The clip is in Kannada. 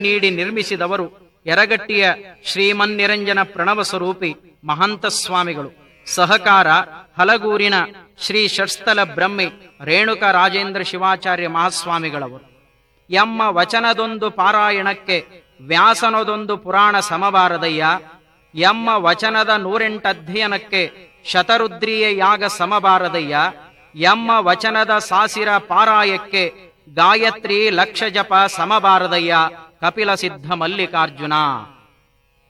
ನೀಡಿ ನಿರ್ಮಿಸಿದವರು ಯರಗಟ್ಟಿಯ ಶ್ರೀಮನ್ನಿರಂಜನ ಪ್ರಣವ ಸ್ವರೂಪಿ ಮಹಂತ ಸ್ವಾಮಿಗಳು ಸಹಕಾರ ಹಲಗೂರಿನ ಶ್ರೀ ಷಟ್ಸ್ಥಲ ಬ್ರಹ್ಮಿ ರೇಣುಕ ರಾಜೇಂದ್ರ ಶಿವಾಚಾರ್ಯ ಮಹಾಸ್ವಾಮಿಗಳವರು ಎಮ್ಮ ವಚನದೊಂದು ಪಾರಾಯಣಕ್ಕೆ ವ್ಯಾಸನದೊಂದು ಪುರಾಣ ಸಮಬಾರದಯ್ಯ ಎಮ್ಮ ವಚನದ ನೂರೆಂಟು ಅಧ್ಯಯನಕ್ಕೆ ಶತರುದ್ರಿಯ ಯಾಗ ಸಮಬಾರದಯ್ಯ ಎಮ್ಮ ವಚನದ ಸಾಸಿರ ಪಾರಾಯಕ್ಕೆ ಗಾಯತ್ರಿ ಲಕ್ಷ ಜಪ ಸಮಬಾರದಯ್ಯ ಕಪಿಲ ಸಿದ್ಧ ಮಲ್ಲಿಕಾರ್ಜುನ